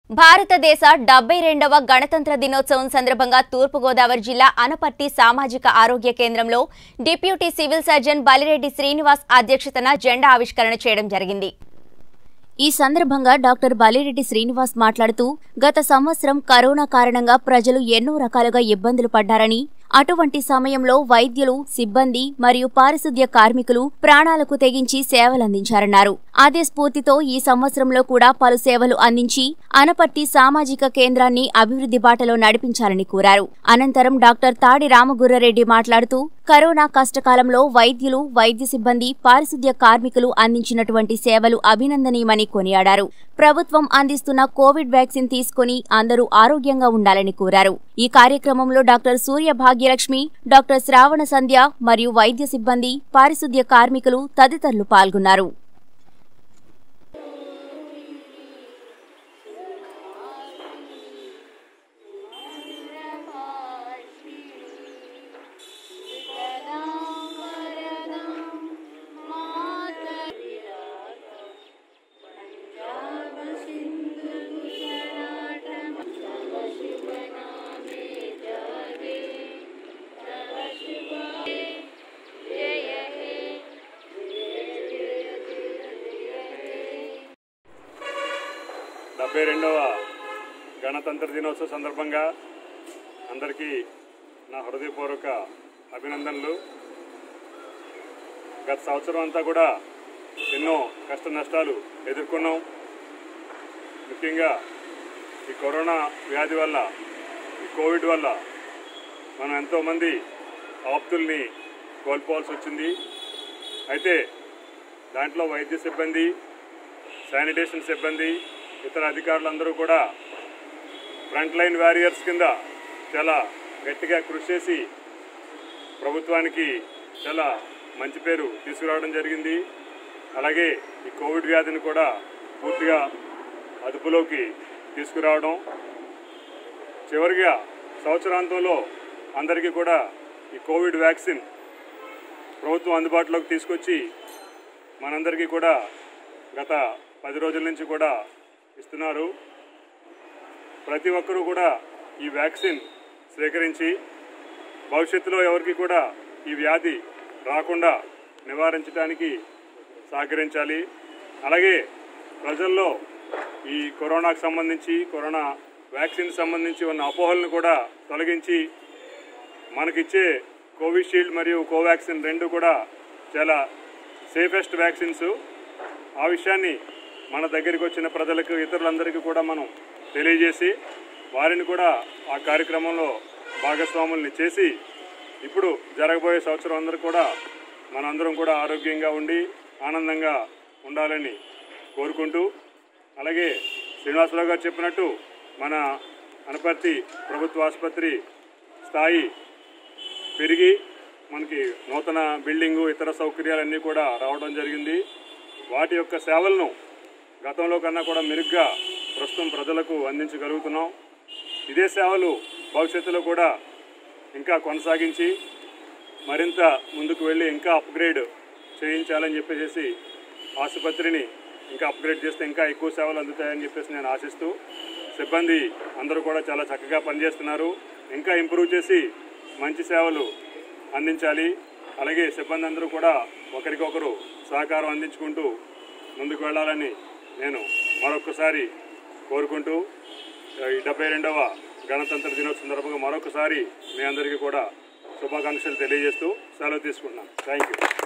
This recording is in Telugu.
భారతదేశ డెబ్బై రెండవ గణతంత్ర దినోత్సవం సందర్భంగా తూర్పుగోదావరి జిల్లా అనపర్తి సామాజిక ఆరోగ్య కేంద్రంలో deputy civil surgeon Balireddy Srinivas అధ్యక్షతన జెండా ఆవిష్కరణ చేయడం జరిగింది ఈ సందర్భంగా డాక్టర్ బలిరెడ్డి శ్రీనివాస్ మాట్లాడుతూ గత సంవత్సరం కరోనా కారణంగా ప్రజలు ఎన్నో రకాలుగా ఇబ్బందులు పడ్డారని అటువంటి సమయంలో వైద్యులు సిబ్బంది మరియు పారిశుద్ధ్య కార్మికులు ప్రాణాలకు తెగించి సేవలందించారన్నారు అదే స్ఫూర్తితో ఈ సంవత్సరంలో కూడా పలు సేవలు అందించి అనపర్తి సామాజిక కేంద్రాన్ని అభివృద్ధి బాటలో నడిపించాలని కోరారు అనంతరం డాక్టర్ తాడి రామగుర్రరెడ్డి మాట్లాడుతూ కరోనా కష్టకాలంలో వైద్యులు వైద్య సిబ్బంది పారిశుద్ధ్య కార్మికులు అందించినటువంటి సేవలు అభినందనీయమని కొనియాడారు ప్రభుత్వం అందిస్తున్న కోవిడ్ వ్యాక్సిన్ తీసుకుని అందరూ ఆరోగ్యంగా ఉండాలని కోరారు ఈ కార్యక్రమంలో డాక్టర్ సూర్య భాగ్యలక్ష్మి డాక్టర్ శ్రావణ సంధ్య మరియు వైద్య సిబ్బంది పారిశుద్ధ్య కార్మికులు తదితరులు పాల్గొన్నారు డెబ్బై రెండవ గణతంత్ర దినోత్సవ సందర్భంగా అందరికీ నా హృదయపూర్వక అభినందనలు గత సంవత్సరం అంతా కూడా ఎన్నో కష్ట నష్టాలు ఎదుర్కొన్నాం ముఖ్యంగా ఈ కరోనా వ్యాధి వల్ల ఈ కోవిడ్ వల్ల మనం ఎంతోమంది ఆప్తుల్ని కోల్పోవాల్సి వచ్చింది అయితే దాంట్లో వైద్య సిబ్బంది శానిటేషన్ సిబ్బంది ఇతర అధికారులందరూ కూడా ఫ్రంట్ లైన్ వారియర్స్ కింద చాలా గట్టిగా కృషి చేసి ప్రభుత్వానికి చాలా మంచి పేరు తీసుకురావడం జరిగింది అలాగే ఈ కోవిడ్ వ్యాధిని కూడా పూర్తిగా అదుపులోకి తీసుకురావడం చివరిగా సంవత్సరాంతంలో అందరికీ కూడా ఈ కోవిడ్ వ్యాక్సిన్ ప్రభుత్వం అందుబాటులోకి తీసుకొచ్చి మనందరికీ కూడా గత పది రోజుల నుంచి కూడా ఇస్తున్నారు ప్రతి ఒక్కరూ కూడా ఈ వ్యాక్సిన్ స్వీకరించి భవిష్యత్తులో ఎవరికి కూడా ఈ వ్యాధి రాకుండా నివారించడానికి సహకరించాలి అలాగే ప్రజల్లో ఈ కరోనాకు సంబంధించి కరోనా వ్యాక్సిన్ సంబంధించి ఉన్న అపోహలను కూడా తొలగించి మనకిచ్చే కోవిషీల్డ్ మరియు కోవాక్సిన్ రెండు కూడా చాలా సేఫెస్ట్ వ్యాక్సిన్స్ ఆ విషయాన్ని మన దగ్గరికి వచ్చిన ప్రజలకు ఇతరులందరికీ కూడా మనం తెలియజేసి వారిని కూడా ఆ కార్యక్రమంలో భాగస్వాముల్ని చేసి ఇప్పుడు జరగబోయే సంవత్సరం అందరూ కూడా మనందరం కూడా ఆరోగ్యంగా ఉండి ఆనందంగా ఉండాలని కోరుకుంటూ అలాగే శ్రీనివాసరావు గారు చెప్పినట్టు మన అనపర్తి ప్రభుత్వ ఆసుపత్రి స్థాయి పెరిగి మనకి నూతన బిల్డింగు ఇతర సౌకర్యాలన్నీ కూడా రావడం జరిగింది వాటి యొక్క సేవలను గతంలో కన్నా కూడా మెరుగ్గా ప్రస్తుతం ప్రజలకు అందించగలుగుతున్నాం ఇదే సేవలు భవిష్యత్తులో కూడా ఇంకా కొనసాగించి మరింత ముందుకు వెళ్ళి ఇంకా అప్గ్రేడ్ చేయించాలని చెప్పేసి ఆసుపత్రిని ఇంకా అప్గ్రేడ్ చేస్తే ఇంకా ఎక్కువ సేవలు అందుతాయని చెప్పేసి నేను ఆశిస్తూ సిబ్బంది అందరూ కూడా చాలా చక్కగా పనిచేస్తున్నారు ఇంకా ఇంప్రూవ్ చేసి మంచి సేవలు అందించాలి అలాగే సిబ్బంది అందరూ కూడా ఒకరికొకరు సహకారం అందించుకుంటూ ముందుకు వెళ్ళాలని నేను మరొకసారి కోరుకుంటూ ఈ డెబ్బై రెండవ గణతంత్ర దినోత్సవం సందర్భంగా మరొకసారి మీ అందరికీ కూడా శుభాకాంక్షలు తెలియజేస్తూ సెలవు తీసుకుంటున్నాను థ్యాంక్ యూ